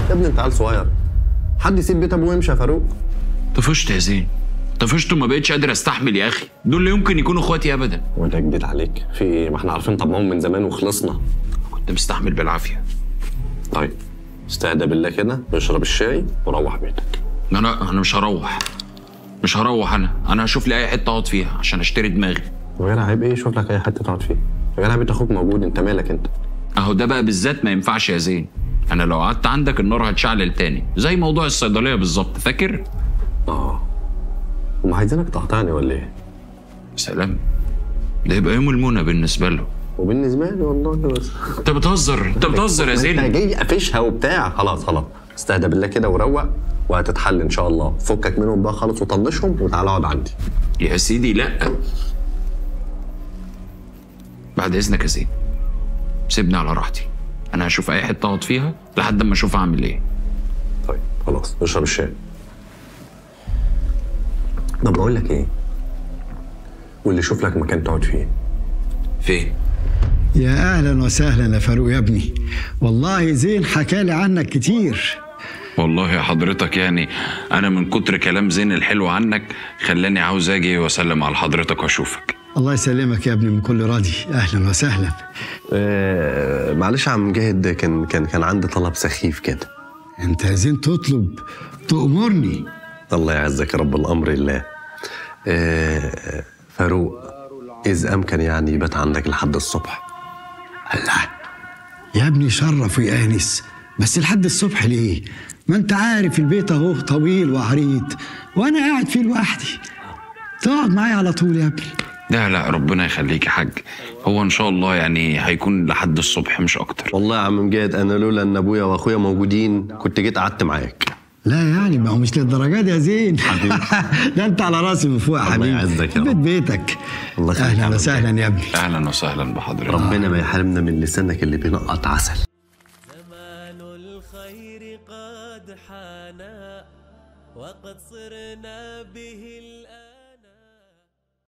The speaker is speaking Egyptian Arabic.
يا ابني انت عيل صغير حد يسيب بيت ابوه ويمشي يا فاروق طفشت يا زين طفشت وما بقتش قادر استحمل يا اخي دول لا يمكن يكونوا اخواتي ابدا وده جديد عليك في ايه ما احنا عارفين طبعهم من زمان وخلصنا كنت مستحمل بالعافيه طيب استهدى بالله كده اشرب الشاي وروح بيتك انا انا مش هروح مش هروح انا انا هشوف لي اي حته اقعد فيها عشان اشتري دماغي وغير عيب ايه شوف لك اي حته تقعد فيها يا جدع بيت اخوك موجود انت مالك انت اهو ده بقى بالذات ما ينفعش يا زين انا لو قعدت عندك النار هتشعلل تاني زي موضوع الصيدليه بالظبط فاكر اه هم عايزينك تقطعني ولا ايه سلام ده يبقى يوم المنى بالنسبه له وبالنسبه لي والله بس انت بتهزر انت بتهزر يا انت زين جاي قافشها وبتاع خلاص خلاص استهدى بالله كده وروق وهتتحل ان شاء الله فكك منهم بقى خالص وطنشهم وتعالى اقعد عندي يا سيدي لا بعد اذنك يا زين سيبني على راحتي انا هشوف اي حته اقعد فيها لحد اما اشوف اعمل ايه طيب خلاص اشرب الشاي طب بقول لك ايه واللي يشوف لك مكان تقعد فيه فين يا اهلا وسهلا يا فاروق يا ابني والله زين حكالي عنك كتير والله يا حضرتك يعني انا من كتر كلام زين الحلو عنك خلاني عاوز اجي واسلم على حضرتك واشوفك الله يسلمك يا ابني من كل راضي اهلا وسهلا آه معلش يا عم مجاهد كان كان كان عندي طلب سخيف كده انت يا زين تطلب تأمرني الله يعزك يا رب الامر الله آه فاروق اذا امكن يعني يبات عندك لحد الصبح الله يا ابني شرف ويانس بس لحد الصبح ليه ما انت عارف البيت اهو طويل وعريض وانا قاعد فيه لوحدي تقعد معايا على طول يا ابني لا لا ربنا يخليك يا حاج هو ان شاء الله يعني هيكون لحد الصبح مش اكتر والله يا عم مجاهد انا لولا ان ابويا واخويا موجودين كنت جيت قعدت معاك لا يعني ما هو مش للدرجات دي يا زين ده انت على راسي من فوق يا الله حبيبي يعزك يا بيت رب. بيتك الله يخليك يا اهلا عم وسهلا يا ابني اهلا وسهلا بحضرتك ربنا ما يحرمنا من لسانك اللي بينقط عسل زمان الخير قد حانا وقد صرنا به الآن